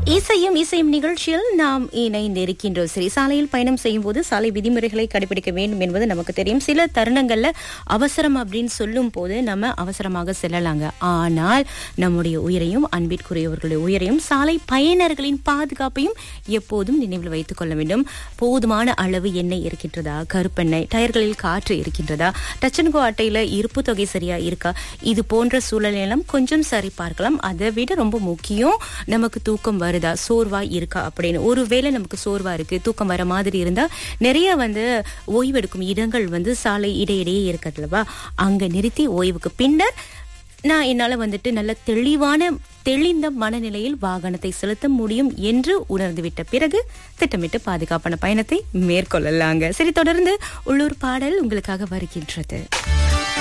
இசையும் இசையும் நிகழ்ச்சியில் நாம் இணைந்திருக்கின்றோம் சரி சாலையில் பயணம் செய்யும் போது சாலை விதிமுறைகளை கடைபிடிக்க வேண்டும் என்பது நமக்கு தெரியும் சில தருணங்கள்ல அவசரம் அப்படின்னு சொல்லும் போது நம்ம அவசரமாக செல்லலாங்க ஆனால் நம்முடைய உயிரையும் அன்பிற்குரியவர்களுடைய உயிரையும் சாலை பயணர்களின் பாதுகாப்பையும் எப்போதும் நினைவில் வைத்துக் கொள்ள வேண்டும் போதுமான அளவு எண்ணெய் இருக்கின்றதா கருப்பெண்ணெய் டயர்களில் காற்று இருக்கின்றதா டச்சன்கோ அட்டையில இருப்பு தொகை சரியா இருக்கா இது போன்ற சூழலெல்லாம் கொஞ்சம் சரி பார்க்கலாம் அதை விட ரொம்ப முக்கியம் நமக்கு தூக்கம் வருதா சோர்வா இருக்கா அப்படின்னு ஒருவேளை நமக்கு சோர்வா இருக்கு தூக்கம் வர மாதிரி இருந்தா நிறைய வந்து ஓய்வெடுக்கும் இடங்கள் வந்து சாலை இடையிடையே இருக்குதுல்லவா அங்க நிறுத்தி ஓய்வுக்கு பின்னர் நான் என்னால வந்துட்டு நல்ல தெளிவான தெளிந்த மனநிலையில் வாகனத்தை செலுத்த முடியும் என்று உணர்ந்துவிட்ட பிறகு திட்டமிட்டு பாதுகாப்பான பயணத்தை மேற்கொள்ளலாங்க சரி தொடர்ந்து உள்ளூர் பாடல் உங்களுக்காக வருகின்றது